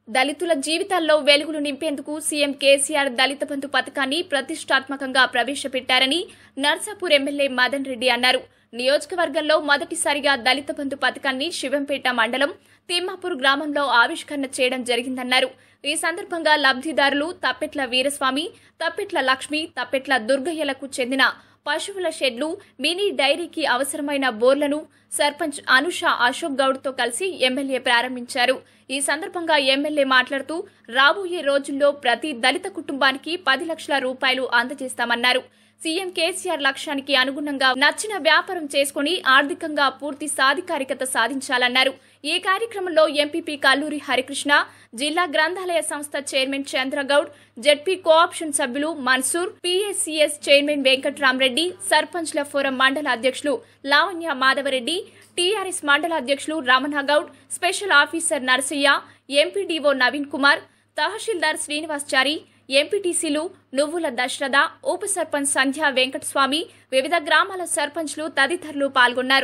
దళితుల జీవితాల్లో వెలుగులు నింపేందుకు సీఎం కేసీఆర్ దళిత బంధు పథకాన్ని ప్రతిష్టాత్మకంగా ప్రవేశపెట్టారని నర్సాపూర్ ఎమ్మెల్యే మదన్ రెడ్డి అన్నారు నియోజకవర్గంలో మొదటిసారిగా దళిత బంధు పథకాన్ని శివంపేట మండలం తిమ్మాపూర్ గ్రామంలో ఆవిష్కరణ చేయడం జరిగిందన్నారు ఈ సందర్భంగా లబ్ధిదారులు తప్పెట్ల వీరస్వామి తప్పెట్ల లక్ష్మి తప్పెట్ల దుర్గయ్యలకు చెందిన పశువుల షెడ్లు మినీ డైరీకి అవసరమైన బోర్లను సర్పంచ్ అనుష అశోక్ గౌడ్తో కలిసి ఎమ్మెల్యే ప్రారంభించారు ఈ సందర్భంగా ఎమ్మెల్యే మాట్లాడుతూ రాబోయే రోజుల్లో ప్రతి దళిత కుటుంబానికి పది లక్షల రూపాయలు అందజేస్తామన్నారు సీఎం కేసీఆర్ లక్ష్యానికి అనుగుణంగా నచ్చిన వ్యాపారం చేసుకుని ఆర్థికంగా పూర్తి సాధికారికత సాధించాలన్నారు ఈ కార్యక్రమంలో ఎంపీపీ కల్లూరి హరికృష్ణ జిల్లా గ్రంథాలయ సంస్థ చైర్మన్ చంద్రగౌడ్ జెడ్పీ కోఆప్షన్ సభ్యులు మన్సూర్ పీఎస్సీఎస్ చైర్మన్ వెంకట్రామరెడ్డి సర్పంచ్ల ఫోరం మండల అధ్యక్షులు లావణ్య మాధవరెడ్డి టీఆర్ఎస్ మండల అధ్యక్షులు Ramana Goud special officer Narasaiah MPDO Naveen Kumar tahsildar Srinivas Chari ఎంపీటీసీలు నువ్వుల దశరథ ఉప సర్పంచ్ సంధ్యా వెంకటస్వామి వివిధ గ్రామాల సర్పంచ్లు తదితరులు పాల్గొన్నారు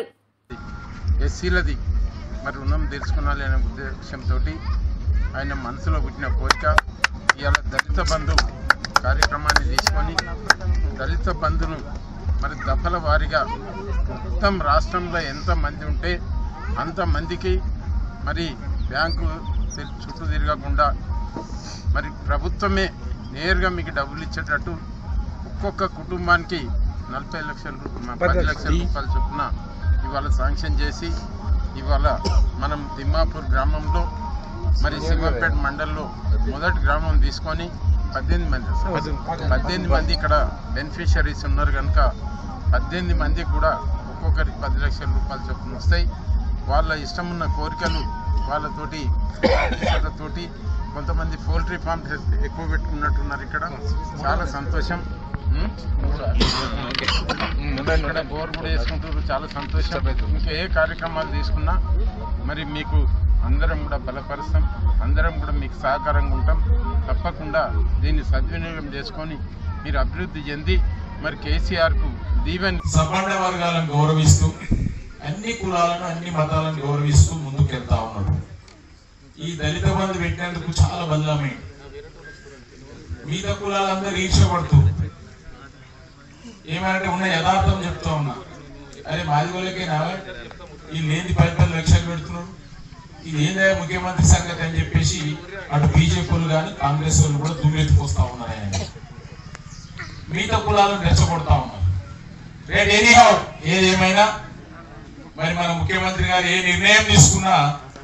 ఎస్సీలది మరి రుణం తీర్చుకోవాలి అనే ఉద్దేశంతో ఆయన మనసులో పుట్టిన కోరిక ఇవాళ దళిత బంధు కార్యక్రమాన్ని తీసుకొని దళిత బంధును మరి దఫల వారీగా మొత్తం రాష్ట్రంలో ఎంత మంది ఉంటే అంతమందికి మరి బ్యాంకు తి- చుట్టూ తిరగకుండా మరి ప్రభుత్వమే నేరుగా మీకు డబ్బులు ఇచ్చేటట్టు ఒక్కొక్క కుటుంబానికి నలభై లక్షల రూపాయలు పది లక్షల రూపాయల చొప్పున ఇవాళ శాంక్షన్ చేసి ఇవాళ మనం తిమ్మాపూర్ గ్రామంలో మరి సింగపేట మండలంలో మొదటి గ్రామం తీసుకొని పద్దెనిమిది మంది పద్దెనిమిది మంది ఇక్కడ బెనిఫిషరీస్ ఉన్నారు కనుక పద్దెనిమిది మంది కూడా ఒక్కొక్కరికి పది లక్షల రూపాయల చొప్పున వస్తాయి వాళ్ళ ఇష్టం ఉన్న కోరికలు వాళ్ళతోటి తోటి కొంతమంది పోల్ట్రీ ఫార్మ్స్ ఎక్కువ పెట్టుకున్నట్టున్నారు ఇక్కడ చాలా సంతోషం ఉం? ఇక్కడ బోర్ కూడా వేసుకుంటారు చాలా సంతోషం ఇంకా ఏ కార్యక్రమాలు తీసుకున్నా మరి మీకు అందరం కూడా బలపరుస్తాం అందరం కూడా మీకు సహకారంగా ఉంటాం తప్పకుండా దీన్ని సద్వినియోగం చేసుకొని మీరు అభివృద్ధి చెంది మరి కేసీఆర్కు దీవెన్ సబ్బండ వర్గాలను గౌరవిస్తూ అన్ని కులాలను అన్ని మతాలను గౌరవిస్తూ ముందుకెళ్తా ఉన్నాడు ఈ దళిత బంధు పెట్టినందుకు చాలా బదలామైంది మిగతా కులాలందరూ ఈర్షపడుతూ ఏమంటే ఉన్న యథార్థం చెప్తా ఉన్నా అరే మాది వాళ్ళకే నా ఈ లేని పది పది లక్షలు పెడుతున్నాడు ఇది ఏందా ముఖ్యమంత్రి సంగతి అని చెప్పేసి అటు బీజేపీ వాళ్ళు కానీ కాంగ్రెస్ వాళ్ళు కూడా దుమ్మెత్తుకొస్తా ఉన్నారు ఆయన మిగతా కులాలను రెచ్చగొడతా ఉన్నారు రేట్ ఎనీహౌ ఏదేమైనా మరి మన ముఖ్యమంత్రి గారు ఏ నిర్ణయం తీసుకున్నా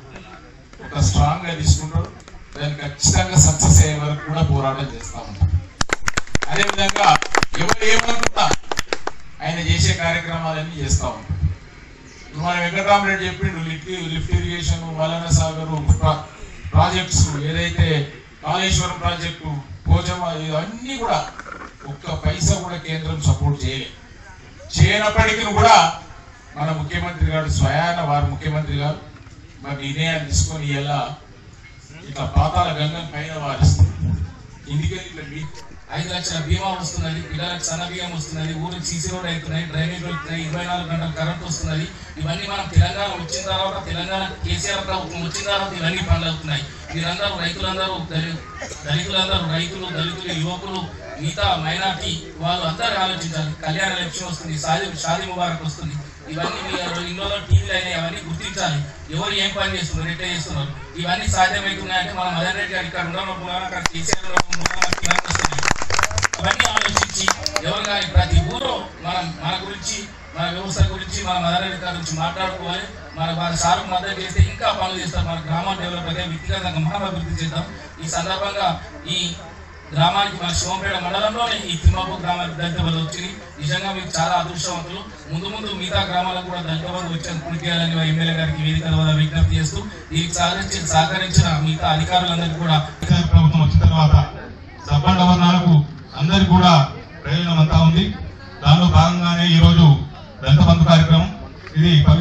ఒక స్ట్రాంగ్ గా తీసుకుంటాడు దాన్ని ఖచ్చితంగా సక్సెస్ అయ్యే వరకు కూడా పోరాటం చేస్తా ఉంటాం అదేవిధంగా ఎవరు ఏమనుకున్నా ఆయన చేసే కార్యక్రమాలన్నీ చేస్తా ఉంటాం ఇప్పుడు మన వెంకటరామరెడ్డి చెప్పిండు lift lift irrigation Malana Sagar projects ఏదైతే కాళేశ్వరం ప్రాజెక్టు పోచమ్మ ఇవన్నీ కూడా ఒక్క పైసా కూడా కేంద్రం సపోర్ట్ చేయలేదు చేయనప్పటికీ కూడా మన ముఖ్యమంత్రి గారు స్వయాన వారు ముఖ్యమంత్రి గారు మరి నిర్ణయాలు తీసుకొని ఎలా ఇట్లా పాతాల గంగం పైన వారిస్తారు ఎందుకని ఇట్లా మీ ఐదు లక్షల బీమా వస్తున్నది పిల్లలకు సన్న బియ్యం వస్తున్నది ఊరికి సీసీ రోడ్ అవుతున్నాయి డ్రైనేజ్ అవుతున్నాయి ఇరవై నాలుగు గంటల కరెంట్ వస్తున్నది ఇవన్నీ మనం తెలంగాణ వచ్చిన తర్వాత తెలంగాణ కేసీఆర్ ప్రభుత్వం వచ్చిన తర్వాత ఇవన్నీ పనులు అవుతున్నాయి మీరందరూ రైతులందరూ దళి- దళితులందరూ రైతులు దళితులు యువకులు మిగతా మైనార్టీ వాళ్ళు అందరూ ఆలోచించాలి కళ్యాణ లక్ష్యం వస్తుంది షాది షాది ముబారక్ వస్తుంది ఇవన్నీ మీరు ఇన్నో టీవీలు అయినాయి అవన్నీ గుర్తించాలి ఎవరు ఏం పని చేస్తున్నారు ఎట్లా చేస్తున్నారు ఇవన్నీ సాధ్యమవుతున్నాయంటే మన మదన్ రెడ్డి గారు ఇక్కడ ఉండడం మూలాన అక్కడ కేసీఆర్ ఉండడం మూలాన ఇవన్నీ వస్తున్నాయి అవన్నీ ఆలోచించి ఎవరు కానీ ప్రతి ఊరు మనం మన గురించి మన వ్యవస్థ గురించి మన మదనరెడ్డి గారి గురించి మాట్లాడుకోవాలి మన వారి సార్కు మద్దతు చేస్తే ఇంకా పనులు చేస్తాం మన గ్రామం డెవలప్ అయితే వ్యక్తిగతంగా మనం అభివృద్ధి చేద్దాం ఈ సందర్భంగా ఈ గ్రామానికి మన శివంపేట మండలంలోనే ఈ తిమ్మాపూర్ గ్రామానికి దళిత బంధు వచ్చింది నిజంగా మీకు చాలా అదృష్టవంతులు ముందు ముందు మిగతా గ్రామాలకు కూడా దళిత బంధు వచ్చేందుకు కృషి చేయాలని మా ఎమ్మెల్యే గారికి వేదిక ద్వారా విజ్ఞప్తి చేస్తూ దీనికి సహకరించి సహకరించిన మిగతా అధికారులందరికీ కూడా కేసీఆర్ ప్రభుత్వం వచ్చిన తర్వాత సబ్బండ వర్ణాలకు అందరికి కూడా ప్రయోజనం అంతా ఉంది దానిలో భాగంగానే ఈ రోజు దళిత బంధు కార్యక్రమం ఇది పవిత్ర